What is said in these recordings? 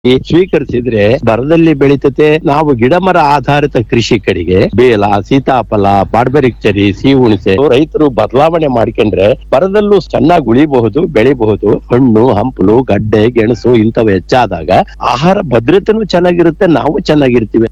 ಸ್ವೀಕರಿಸಿದ್ರೆ ಬರದಲ್ಲಿ ಬೆಳೀತತೆ ನಾವು ಗಿಡ ಮರ ಆಧಾರಿತ ಕೃಷಿ ಕಡೆಗೆ ಬೇಲ ಸೀತಾಫಲ ಬಾರ್ಬೆರಿಕ್ ಚರಿ ಸಿಹಿ ಹುಣಸೆ ರೈತರು ಬದಲಾವಣೆ ಮಾಡ್ಕೊಂಡ್ರೆ ಬರದಲ್ಲೂ ಚೆನ್ನಾಗಿ ಉಳಿಬಹುದು ಬೆಳಿಬಹುದು ಹಣ್ಣು ಹಂಪಲು ಗಡ್ಡೆ ಗೆಣಸು ಇಂಥವು ಹೆಚ್ಚಾದಾಗ ಆಹಾರ ಭದ್ರತೆನೂ ಚೆನ್ನಾಗಿರುತ್ತೆ ನಾವು ಚೆನ್ನಾಗಿರ್ತೀವಿ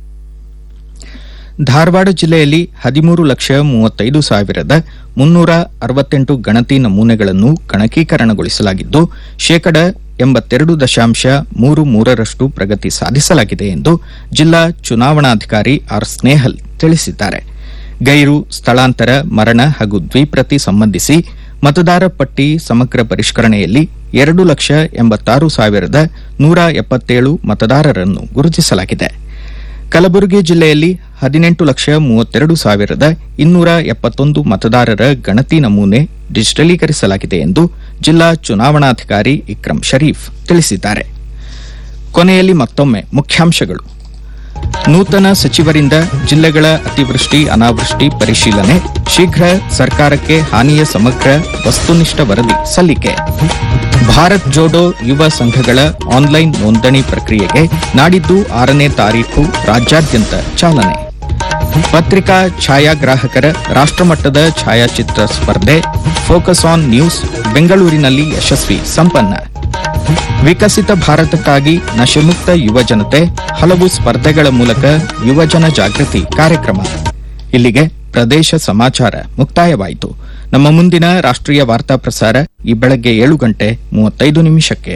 ಧಾರವಾಡ ಜಿಲ್ಲೆಯಲ್ಲಿ ಹದಿಮೂರು ಲಕ್ಷ ಮೂವತ್ತೈದು ಸಾವಿರದ ಮುನ್ನೂರ ಅರವತ್ತೆಂಟು ಗಣತಿ ನಮೂನೆಗಳನ್ನು ಗಣಕೀಕರಣಗೊಳಿಸಲಾಗಿದ್ದು ಶೇಕಡ ಎಂಬತ್ತೆರಡು ದಶಾಂಶ ಮೂರು ಮೂರರಷ್ಟು ಪ್ರಗತಿ ಸಾಧಿಸಲಾಗಿದೆ ಎಂದು ಜಿಲ್ಲಾ ಚುನಾವಣಾಧಿಕಾರಿ ಆರ್ ಸ್ನೇಹಲ್ ತಿಳಿಸಿದ್ದಾರೆ ಗೈರು ಸ್ಥಳಾಂತರ ಮರಣ ಹಾಗೂ ದ್ವಿಪ್ರತಿ ಸಂಬಂಧಿಸಿ ಮತದಾರ ಪಟ್ಟಿ ಸಮಗ್ರ ಪರಿಷ್ಕರಣೆಯಲ್ಲಿ ಎರಡು ಲಕ್ಷ ಎಂಬತ್ತಾರು ಸಾವಿರದ ನೂರ ಎಪ್ಪತ್ತೇಳು ಮತದಾರರನ್ನು ಗುರುತಿಸಲಾಗಿದೆ ಕಲಬುರಗಿ ಜಿಲ್ಲೆಯಲ್ಲಿ ಹದಿನೆಂಟು ಲಕ್ಷ ಮೂವತ್ತೆರಡು ಸಾವಿರದ ಇನ್ನೂರ ಎಪ್ಪತ್ತೊಂದು ಮತದಾರರ ಗಣತಿ ನಮೂನೆ ಡಿಜಿಟಲೀಕರಿಸಲಾಗಿದೆ ಎಂದು ಜಿಲ್ಲಾ ಚುನಾವಣಾಧಿಕಾರಿ ಇಕ್ರಂ ಶರೀಫ್ ತಿಳಿಸಿದ್ದಾರೆ ಕೊನೆಯಲ್ಲಿ ಮತ್ತೊಮ್ಮೆ ಮುಖ್ಯಾಂಶಗಳು ನೂತನ ಸಚಿವರಿಂದ ಜಿಲ್ಲೆಗಳ ಅತಿವೃಷ್ಟಿ ಅನಾವೃಷ್ಟಿ ಪರಿಶೀಲನೆ ಶೀಘ್ರ ಸರ್ಕಾರಕ್ಕೆ ಹಾನಿಯ ಸಮಗ್ರ ವಸ್ತುನಿಷ್ಠ ವರದಿ ಸಲ್ಲಿಕೆ ಭಾರತ್ ಜೋಡೋ ಯುವ ಸಂಘಗಳ ಆನ್ಲೈನ್ ನೋಂದಣಿ ಪ್ರಕ್ರಿಯೆಗೆ ನಾಡಿದ್ದು ಆರನೇ ತಾರೀಖು ರಾಜ್ಯಾದ್ಯಂತ ಚಾಲನೆ ಪತ್ರಿಕಾ ಛಾಯಾಗ್ರಾಹಕರ ರಾಷ್ಟ್ರಮಟ್ಟದ ಛಾಯಾಚಿತ್ರ ಸ್ಪರ್ಧೆ ಫೋಕಸ್ ಆನ್ ನ್ಯೂಸ್ ಬೆಂಗಳೂರಿನಲ್ಲಿ ಯಶಸ್ವಿ ಸಂಪನ್ನ ವಿಕಸಿತ ಭಾರತಕ್ಕಾಗಿ ನಶೆಮುಕ್ತ ಯುವ ಜನತೆ ಹಲವು ಸ್ಪರ್ಧೆಗಳ ಮೂಲಕ ಯುವಜನ ಜಾಗೃತಿ ಕಾರ್ಯಕ್ರಮ ಇಲ್ಲಿಗೆ ಪ್ರದೇಶ ಸಮಾಚಾರ ಮುಕ್ತಾಯವಾಯಿತು ನಮ್ಮ ಮುಂದಿನ ರಾಷ್ಟ್ರೀಯ ವಾರ್ತಾ ಪ್ರಸಾರ ಈ ಬೆಳಗ್ಗೆ ಏಳು ಗಂಟೆ ಮೂವತ್ತೈದು ನಿಮಿಷಕ್ಕೆ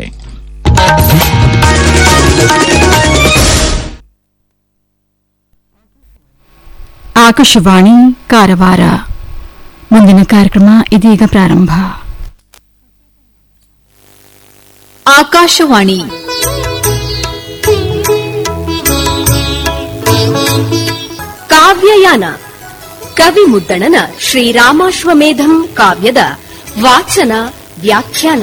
ಆಕಾಶವಾಣಿ ಕಾರವಾರ ಮುಂದಿನ ಕಾರ್ಯಕ್ರಮ ಇದೀಗ ಪ್ರಾರಂಭ ಆಕಾಶವಾಣಿ ಕಾವ್ಯಯಾನ ಕವಿ ಮುದ್ದಣನ ಶ್ರೀರಾಮಾಶ್ವಮೇಧಂ ಕಾವ್ಯದ ವಾಚನ ವ್ಯಾಖ್ಯಾನ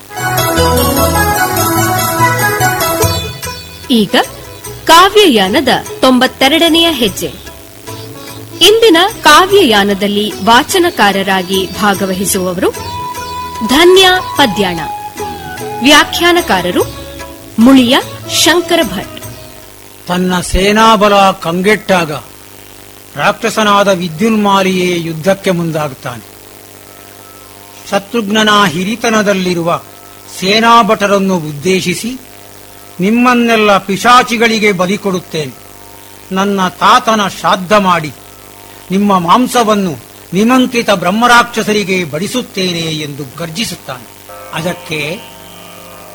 ಈಗ ಕಾವ್ಯಯಾನದ ತೊಂಬತ್ತೆರಡನೆಯ ಹೆಜ್ಜೆ ಇಂದಿನ ಕಾವ್ಯಯಾನದಲ್ಲಿ ವಾಚನಕಾರರಾಗಿ ಭಾಗವಹಿಸುವವರು ಧನ್ಯ ಪದ್ಯಾಣ ವ್ಯಾಖ್ಯಾನಕಾರರು ಮುಳಿಯ ಶಂಕರ ಭಟ್ ತನ್ನ ಸೇನಾಬಲ ಕಂಗೆಟ್ಟಾಗ ರಾಕ್ಷಸನಾದ ವಿದ್ಯುನ್ಮಾಲಿಯೇ ಯುದ್ಧಕ್ಕೆ ಮುಂದಾಗುತ್ತಾನೆ ಶತ್ರುಘ್ನನ ಹಿರಿತನದಲ್ಲಿರುವ ಸೇನಾಭಟರನ್ನು ಉದ್ದೇಶಿಸಿ ನಿಮ್ಮನ್ನೆಲ್ಲ ಪಿಶಾಚಿಗಳಿಗೆ ಬಲಿ ಕೊಡುತ್ತೇನೆ ನನ್ನ ತಾತನ ಶ್ರಾದ್ದ ಮಾಡಿ ನಿಮ್ಮ ಮಾಂಸವನ್ನು ನಿಮಂತ್ರಿತ ಬ್ರಹ್ಮರಾಕ್ಷಸರಿಗೆ ಬಡಿಸುತ್ತೇನೆ ಎಂದು ಗರ್ಜಿಸುತ್ತಾನೆ ಅದಕ್ಕೆ